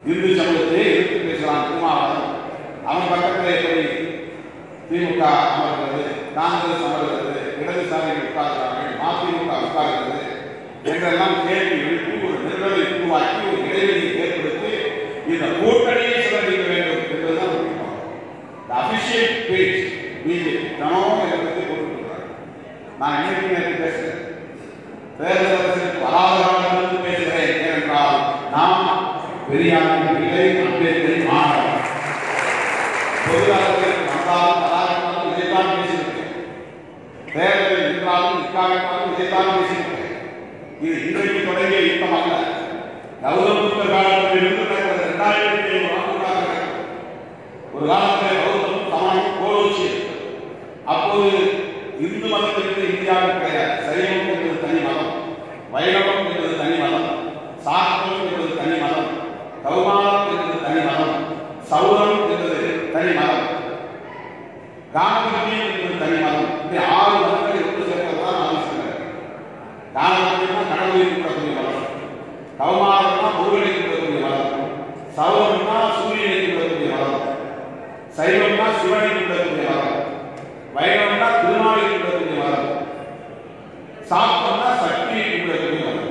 இந்து சமூகத்தை எதிர்த்து பேசுகிறான் திருமாவளவன் அவன் பக்கத்தில் எப்படி திமுக அமர்கிறது காங்கிரஸ் அமர்கிறது இடதுசாரிகள் உட்கார்கிறார்கள் மதிமுக உட்கார்கிறது என்றெல்லாம் கேள்வி எழுப்பி ஒரு நிர்ணயை உருவாக்கி ஒரு இடைவெளியை ஏற்படுத்தி இந்த கூட்டணியை சிறந்திக்க வேண்டும் என்பதுதான் முக்கியம் அபிஷியல் பேஜ் பிஜேபி தினமும் இதை பற்றி போட்டுருக்கிறார் நான் இன்னைக்கு நேற்று பேசுகிறேன் தேர்தல் அரசுக்கு வராத காலத்திலிருந்து பேசுகிறேன் ஏனென்றால் நாம் பெரியாரின் இல்லை அம்பேத்கரின் மாணவர் பொது அரசியல் வந்தாலும் வராவிட்டாலும் இதைத்தான் பேசியிருக்கேன் தேர்தலில் நின்றாலும் நிற்காவிட்டாலும் இதைத்தான் பேசியிருக்கேன் இது இன்றைக்கு தொடங்கிய யுத்தம் அல்ல கௌதம் புத்த காலத்தில் இருந்து நடக்கிறது இரண்டாயிரத்தி ஐநூறு ஆண்டுகளாக நடக்கிறது. ஒரு காலத்தில் கௌதம் சமணம் கோலோச்சி அப்போது இந்து மதத்திற்கு இந்தியாவில் கிடையாது சைவம் என்பது தனி மதம் வைணவம் என்பது தனி மதம் சாக்தம் என்பது தனி மதம் கௌமாரம் என்பது தனி மதம் சௌரம் என்பது தனி மதம் காணபத்தியம் என்பது தனி மதம் இப்படி ஆறு மதங்களை ஒன்று சேர்ப்பதுதான் ஆலோசனை காணபத்தியம்னா கடவுளை கூடக்கூடிய மதம் கௌமாரம்னா முருகனை கூடக்கூடிய மதம் சௌரம்னா சூரியனை கூடக்கூடிய மதம் சைவம்னா சிவனை கூடக்கூடிய மதம் வைணவம்னா திருநாளை கூடக்கூடிய மதம் சாத்தம்னா சக்தியை கூடக்கூடிய மதம்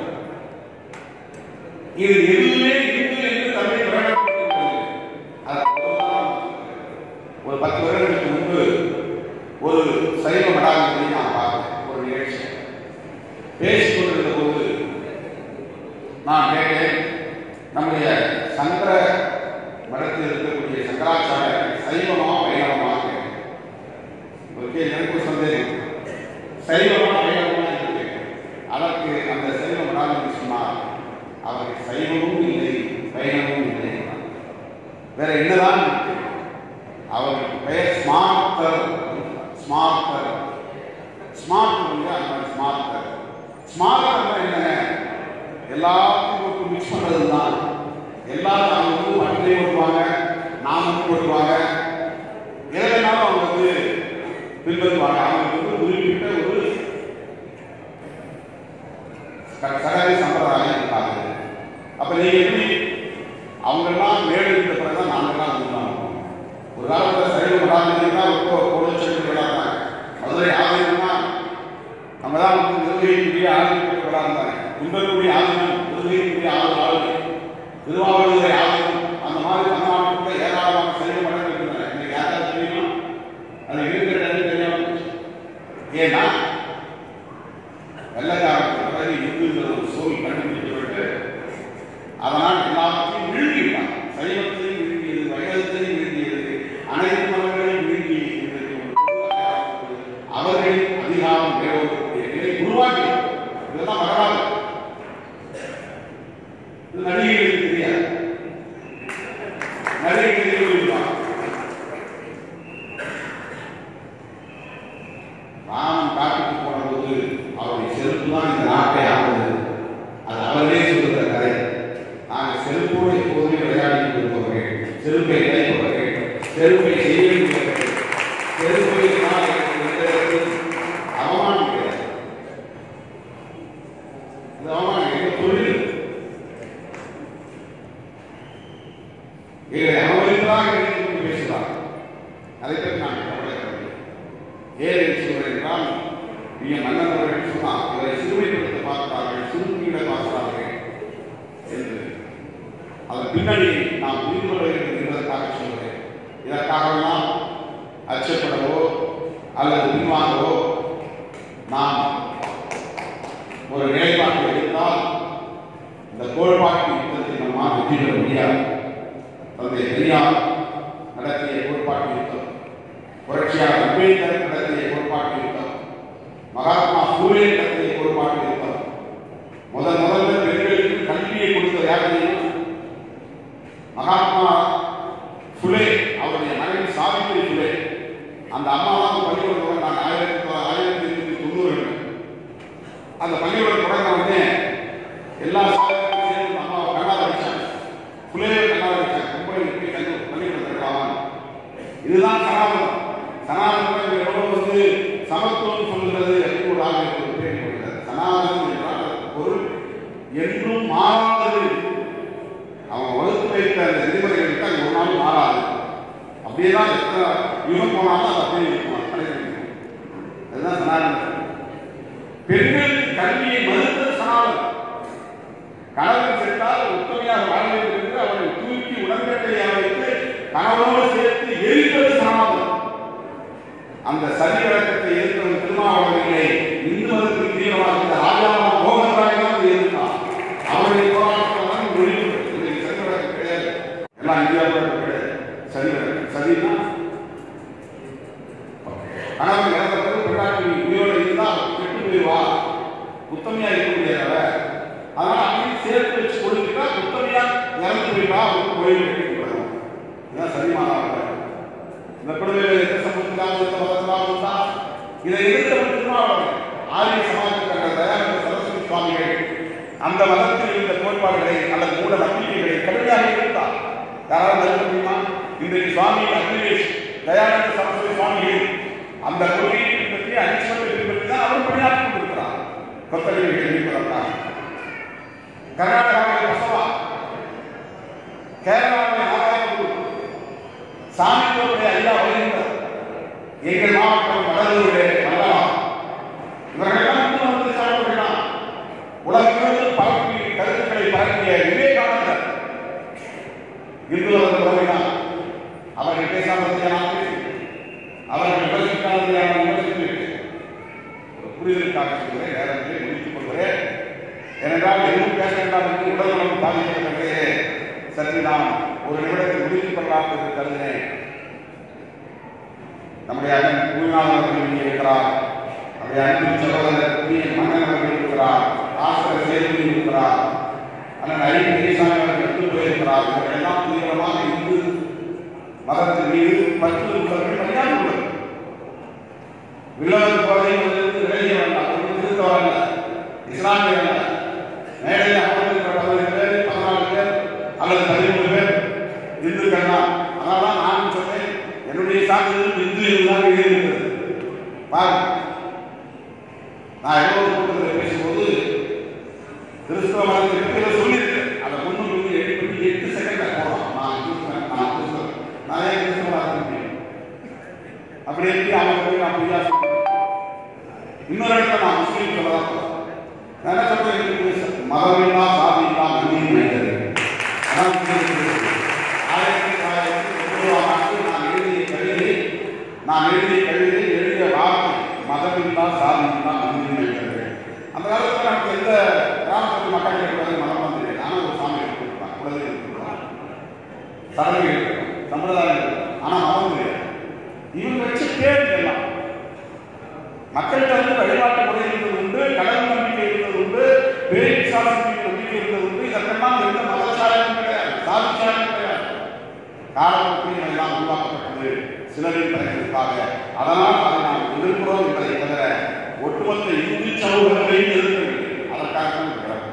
இது எதுவுமே இந்து என்று தமிழ் பிரகடனப்படுத்தப்படுகிறது. அது அவ்வளவுதான். ஒரு பத்து வருடங்களுக்கு முன்பு ஒரு சைவ மடாலயத்தை நான் பார்த்தேன் ஒரு நிகழ்ச்சி பேசிக் கொண்டிருந்த போது நான் கேட்டேன் நம்முடைய சங்கர மடத்தில் இருக்கக்கூடிய சங்கராச்சாரியர் சைவமா வைணவமா கேட்டேன் ஒரு கேள்வி எனக்கு ஒரு சந்தேகம் சைவமா வைணவமா என்று கேட்டேன் அதற்கு அந்த சைவ மடாலயம் சொன்னார் அவருக்கு சைவமும் இல்லை வைணவமும் இல்லை என்றார். வேற என்னதான் இருக்கு? அவருக்கு பெயர் ஸ்மார்த்தர் ஸ்மார்த்தர் ஸ்மார்ட் வந்து அந்த ஸ்மார்த்தர் ஸ்மார்த்தர் என்ன எல்லாத்தையும் போட்டு மிக்ஸ் பண்றது தான் எல்லாரும் அவங்க வந்து வண்டியை ஓட்டுவாங்க நாமம் ஓட்டுவாங்க எதுனாலும் அவங்க வந்து பின்பற்றுவாங்க அவங்களுக்கு வந்து குறிப்பிட்ட ஒரு க- சகதி சம்பிரதாயம் இருக்காது அப்ப நீங்க எப்படி அவங்கெல்லாம் மேடு இருந்த பிறகுதான் நாங்கெல்லாம் வந்துருவாங்க ஒரு காலத்தில் சைவ மடாலயம்னா ரொம்ப பொருட்செலுத்தி விளையாடுறாங்க மதுரை ஆலயம்னா நம்ம தான் வந்து நிர்வகிக்கக்கூடிய ஆலயத்துக்கு விளையாடுறாங்க கும்பக்கூடிய ஆலயம் நிர்வகிக்கக்கூடிய ஆளு ஆளுமை திருவாவூரை ஆலயம் அந்த மாதிரி தமிழ்நாட்டுக்கு ஏராளமான சைவ மடங்கள் இருக்கின்றன இன்னைக்கு யாராவது தெரியுமா அது இருக்கிறது தெரியாம போச்சு. ஏன்னா வெள்ளக்காரத்துக்கு பிறகு இந்துங்கிற ஒரு சொல் கண்டுபிடிக்கப்பட்டு அதனால் எல்லாத்தையும் விழுங்கிட்டான் சைவத்தையும் விழுங்கியது வைணவத்தையும் விழுங்கியது அனைத்து மதங்களையும் விழுங்கி இன்றைக்கு ஒரு பொது அடையாளத்தோடு அவர்களின் அதிகாரம் மேலோக்கக்கூடிய நிலை உருவாக்கி இதெல்லாம் வரலாறு இது நடிகைகளுக்கு தெரியாது நடிகைகளுக்கு தெரியும் ராமன் காட்டுக்கு போன போது அவருடைய செருப்பு தான் இந்த நாட்டை ஆனது அது அவரே சொல்லுகிற கதை நாங்கள் செருப்போடு எப்போதுமே விளையாடி கொண்டிருப்பவர்கள் செருப்பை கைப்பவர்கள் செருப்பை செய்ய வேண்டியவர்கள் செருப்பை நான் எனக்கு இந்த இடத்தில் அவமானம் கிடையாது இது அவமானம் எங்க தொழில் இதை அவமதிப்பதாக நினைத்து பேசுகிறார் அதை பற்றி நான் கவலைப்படவில்லை ஏன் சொல்கிறேன் என்றால் நீங்க மன்னன் அவர்கள் சொன்னார் இவரை சிறுமைப்படுத்த பார்க்கிறார்கள் சுருக்கிட பார்க்கிறார்கள் என்று அதன் பின்னணி நாம் புரிந்து கொள்ள வேண்டும் என்பதற்காக சொல்கிறேன் இதற்காகலாம் அச்சப்படவோ அல்லது பின்வாங்கவோ நாம் ஒரு நிலைப்பாட்டை எடுத்தால் இந்த கோட்பாட்டு யுத்தத்தை நம்மால் வெற்றி பெற முடியாது தந்தை பெரியார் நடத்திய கோட்பாட்டு யுத்தம் புரட்சியாளர் அம்பேத்கர் நடத்திய கோட்பாட்டு யுத்தம் மகாத்மா பூலே நடத்திய கோட்பாட்டு யுத்தம் முதல் முதல்ல பெண்களுக்கு கல்வியை கொடுத்த யார் தெரியுமா மகாத்மா புலே அவருடைய மனைவி சாவித்திரி புலே அந்த அம்மா தான் பள்ளிக்கூடம் நான் ஆயிரத்தி தொ- ஆயிரத்தி எண்ணூத்தி தொண்ணூறு அந்த பள்ளிக்கூடம் தொடங்கின உடனே எல்லா சாதிக்கும் சேர்ந்து அந்த அம்மாவை கண்ணால் அடிச்சாங்க புலேவை கண்ணால் அடிச்சாங்க ரொம்ப போய் கல்வி பள்ளிக்கூடம் திறக்கலாம் இதுதான் சனாதனம் சனாதனம் இது எவ்வளவு வந்து சமத்துவம் சொல்கிறது எப்படி ஒரு ஆளுநர் ஒரு பேர் கொடுக்கிறது சனாதனம் என்றால் அதற்கு பொருள் என்றும் மாறாதது அவன் வகுப்புல வைத்த அந்த விதிமுறைகளுக்கு அது ஒரு நாள் மாறாது அப்படியே தான் எத்தனை யுகம் போனாலும் அது அப்படியே இருக்கும் அது கடைபிடிக்கும் அதுதான் சனாதனம் பெண்கள் கல்வியை மறுத்தது சனாதனம் கணவன் சென்றால் உத்தமையாக வாழ வேண்டும் என்று அவரை தூக்கி உடன்கட்டையை வைத்து கணவனோடு சேர்த்து எரித்தது சனாதனம் அந்த சதி விளக்கத்தை எதிர்த்தவன் திருமாவளவர்களை இந்து மதத்தில் தீவிரமாக இருந்த ராஜாராம் மோகன் ராய் தான் அதை எதிர்த்தான் அவருடைய போராட்டத்தில் தான் ஒழிவு இன்னைக்கு சதி விளக்கம் கிடையாது எல்லாம் இந்தியாவில் கிடையாது சதி விளக்கம் சதினா கணவன் இறந்த பிறகு பெண்ணாட்டி உயிரோடு இருந்தால் கெட்டு போயிடுவா உத்தமையா இருக்க முடியாதவ அதனால அப்படியே சேர்த்து வச்சு கொடுத்துட்டா உத்தமையா இறந்து போயிட்டா அவருக்கு கோயில் கட்டிக்கூடாது இதுதான் சதி மாதாவில் இந்த கொடுமையில எந்த சமூகத்திலாவது எந்த மதத்திலாவது இருந்தா இதை எதிர்த்தவன் திருமாவளவன் ஆரிய சமாஜத்தில் கண்ட தயானந்த சரஸ்வதி சுவாமிகள் அந்த மதத்தில் இருந்த கோட்பாடுகளை அல்லது மூட நம்பிக்கைகளை கடுமையாக எதிர்த்தார் யாராவது மறுக்க முடியுமா இன்றைக்கு சுவாமி அக்னிவேஷ் தயானந்த சரஸ்வதி சுவாமிகள் அந்த கொள்கையை பின்பற்றி அரிசுவத்தை பின்பற்றி தான் அவர் பணியாற்றி கொண்டிருக்கிறார் கொத்தடியை கேள்விப்பட்டார் கர்நாடகாவில் பசவா கேரளாவில் நாராயணகுரு சாமியோடைய ஐயா வருகின்றார் எங்கள் மாவட்டம் வடலூரிலே மல்லலாம் இவர்களெல்லாம் இந்து வந்து சாப்பிடலாம் உலகம் பரப்பி கருத்துக்களை பரப்பிய விவேகானந்தர் இந்து மத துறவினார் அவர்கள் பேசாமல் நான் பேசி அவர்கள் விமர்சிக்காததை நான் விமர்சித்து ஒரு புரிதலுக்காக சொல்கிறேன் நேரத்திலே முடித்துக் கொள்கிறேன் ஏனென்றால் எதுவும் பேச வேண்டாம் என்று உடல்நலம் பாதிக்கப்பட்டே சற்று நாம் ஒரு நிமிடத்தில் முடித்துக் கொள்ளலாம் என்று கருதினேன் நம்முடைய அண்ணன் பூமிநாதன் அவர்கள் இங்கே இருக்கிறார் நம்முடைய அன்பின் சகோதரர் புதிய மன்னன் அவர்கள் இருக்கிறார் ஆசிரியர் சேதுபதி இருக்கிறார் அண்ணன் ஐ பெரியசாமி அவர்கள் எடுத்து போயிருக்கிறார் இவர்கள் எல்லாம் தீவிரமாக இந்து மதத்தின் மீது பற்று உள்ளவர்கள் பணியாற்றி உள்ளது வில்லவன் குழந்தைகளிலிருந்து விலகிய வேண்டாம் அவர்கள் திருத்தவரல்ல இஸ்லாமிய அல்ல மேடையில் அமர்ந்திருக்கிற பதினேழு பேர் பதினாலு பேர் அல்லது பதிமூணு பேர் இந்துக்கள் தான் அதனால தான் நான் சொன்னேன் என்னுடைய சான்றிதழ் இந்து இதுதான் எழுதியிருக்கிறது பாருங்க நான் ஏதோ ஒரு கூட்டத்தில் பேசும்போது கிறிஸ்தவ மதத்திற்கு இதை சொல்லியிருக்கேன் அதை முன்னு முன்னு எட்டு பண்ணி எட்டு செகண்ட்ல போடலாம் நான் கிறிஸ்தவன் நான் கிறிஸ்தவன் நான் ஏன் கிறிஸ்தவ மதம் அப்படி எப்படி அவங்க போய் நான் பொய்யா சொல்றேன் இன்னொரு இடத்துல நான் முஸ்லீம் சொல்லலாம் நான் என்ன சொல்றேன் எனக்கு மதமில்லா சாதியில்லா மண்ணின் மனிதர் அதான் முஸ்லீம் ஆயிரத்தி தொள்ளாயிரத்தி தொண்ணூறாம் ஆண்டு நான் எழுதிய கவிதை நான் எழுதிய கவிதை எழுதிய வார்த்தை மதமில்லா சாதியில்லா மண்ணின் மனிதர் அந்த காலத்தில் நமக்கு எந்த கிராமத்தில் மக்கள் இருக்கிறது மதம் வந்து ஆனால் ஒரு சாமி கொடுப்பாங்க குழந்தை கொடுப்பாங்க சடங்குகள் இருக்கும் சம்பிரதாயம் இருக்கும் ஆனால் மதம் கிடையாது இவங்க வச்ச பேர் எல்லாம் மக்கள்கிட்ட வந்து வழிபாட்டு முறை இருந்தது உண்டு கடவுள் நம்பிக்கை இருந்தது உண்டு பேய் விசாசத்தின் நம்பிக்கை இருந்தது உண்டு இதற்கெல்லாம் எந்த மதச்சாயம் கிடையாது சாதிச்சாயம் கிடையாது காலப்போக்கில் எல்லாம் உருவாக்கப்பட்டது சிலரின் தலைவர்களுக்காக அதனால் அதை நாம் எதிர்க்கிறோம் என்பதை தவிர ஒட்டுமொத்த இந்து சமூகங்களையும் எதிர்க்கவில்லை அதற்காக தான் இருக்கிறார்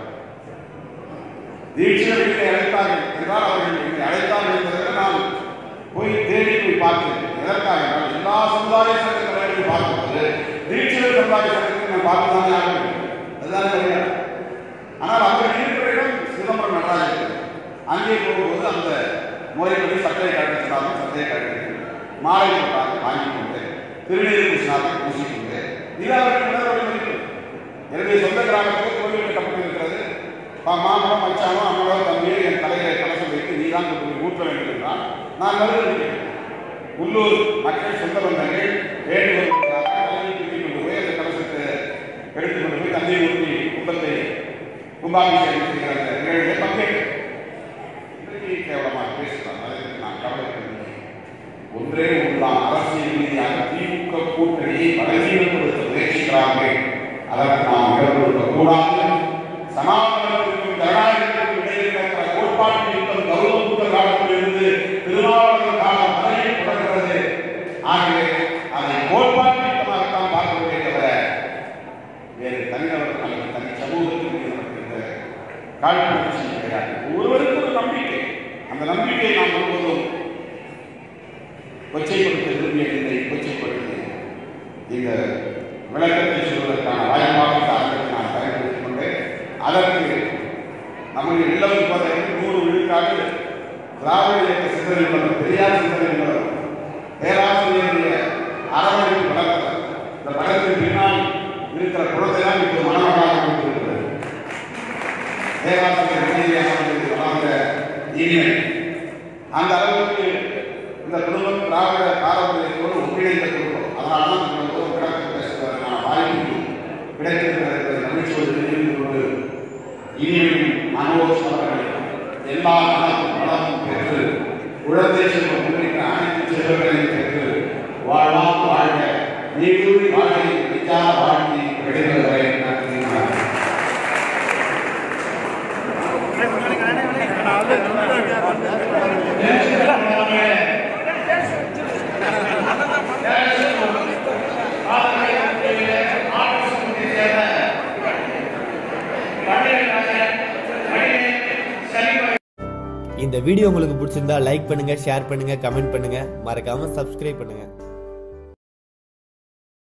தீட்சிதர் என்னை அழைத்தார்கள் என்றால் அவர்கள் என்னை அழைத்தார்கள் என்பதை நான் போய் தேடி போய் பார்த்தேன் எதற்காக என்றால் எல்லா சமுதாய சங்க தலைவர்களையும் பார்க்கும்போது தீட்சிதர் சமுதாய சங்கத்தை நான் பார்த்துதானே ஆக வேண்டும் அதுதான் கிடையாது ஆனால் அவர்கள் இருக்கிற இடம் சிதம்பரம் நடராஜர் அங்கே போகும்போது அந்த முறைப்படி சட்டையை கழட்ட சொன்னாலும் சட்டையை கழட்டி மாலை போட்டாங்க வாங்கி கொண்டு திருநீர் பூசினார்கள் பூசிக்கொண்டு இது அவர்கள் உணர்வு மதிப்பு என்னுடைய சொந்த கிராமத்தில் கோவில் கட்டப்பட்டிருக்கிறது பா- மாமனோ மச்சானோ அம்மனோ தம்பியோ என் தலையில கலசம் வைத்து நீ தான் கொண்டு போய் ஊற்ற வேண்டும் என்றால் நான் வருகிறேன் உள்ளூர் மக்கள் சொந்த பந்தங்கள் வேண்டுகோள் வைக்கிறார்கள். தலையை தூக்கி கொண்டு போய் அந்த கலசத்தை எடுத்து கொண்டு போய் தந்தையை ஊற்றி கும்பத்தை கும்பாபிஷேகம் செய்கிற அந்த நிகழ்வுகளை பங்கேற்கிறேன் இன்றைக்கு கேவலமாக பேசுகிறாங்க அதற்கு நான் கவலைப்படுகிறேன் ஒன்றே ஒன்றுதான் அரசியல் ரீதியாக திமுக கூட்டணியை பலவீனப்படுத்த முயற்சிக்கிறார்கள் அதற்கு நாம் இடம் கொடுக்க கூடாது சனாதனத்திற்கும் ஜனநாயகத்திற்கும் இடையில் இருக்கிற கோட்பாட்டு யுத்தம் கௌரவ புத்த காலத்திலிருந்து திருமாவளவன் காலம் வரையில் தொடர்கிறது ஆகவே அதை கோட்பாட்டு யுத்தமாகத்தான் பார்க்கவே தவிர வேறு தனிநபர் அல்லது தனி சமூகத்திற்கு நமக்கு இந்த காழ்ப்புணர்ச்சி கிடையாது ஒருவருக்கு ஒரு நம்பிக்கை அந்த நம்பிக்கையை நாம் ஒருபோதும் கொச்சைப்படுத்த விரும்பியதில்லை கொச்சைப்படுத்தி இந்த விளக்கத்தை சொல்வதற்கான வாய்ப்பாக சார்ந்ததை நான் பயன்படுத்திக் கொண்டு அதற்கு நம்முடைய இல்லம் போதை நூறு விழுக்காடு திராவிட இயக்க சிந்தனை உள்ளவர் பெரியார் சிந்தனை உள்ளவர் பேராசிரியருடைய அரவணைப்பு வளர்த்த இந்த நகரத்தின் பின்னால் இருக்கிற குளத்தை தான் இப்போது மனமகளாக கொடுத்திருக்கிறது பேராசிரியர் விஜயகாந்த் அவர்களுக்கு வழங்க இனிமை அந்த அளவுக்கு இந்த குடும்பம் திராவிட பாரம்பரியத்தோடு ஒன்றிணைந்த குடும்பம் அதனால தான் நம்ம எல்லோரும் கிடக்கு பேசுவதற்கான வாய்ப்பு கிடைத்திருக்கிறது என்பதை மகிழ்ச்சியோடு தெரிந்து கொண்டு இனிமையும் மனோஜ் அவர்கள் எல்லா நலமும் வளமும் பெற்று குழந்தை செல்வம் உள்ளிட்ட அனைத்து செல்வங்களையும் பெற்று வாழலாம் வாழ்க நீடூழி வாழ்க்கை நிற்காத வாழ்க்கை கிடைப்பதை நன்றி வணக்கம். இந்த வீடியோ உங்களுக்கு பிடிச்சிருந்தா லைக் பண்ணுங்க ஷேர் பண்ணுங்க கமெண்ட் பண்ணுங்க மறக்காம சப்ஸ்கிரைப் பண்ணுங்க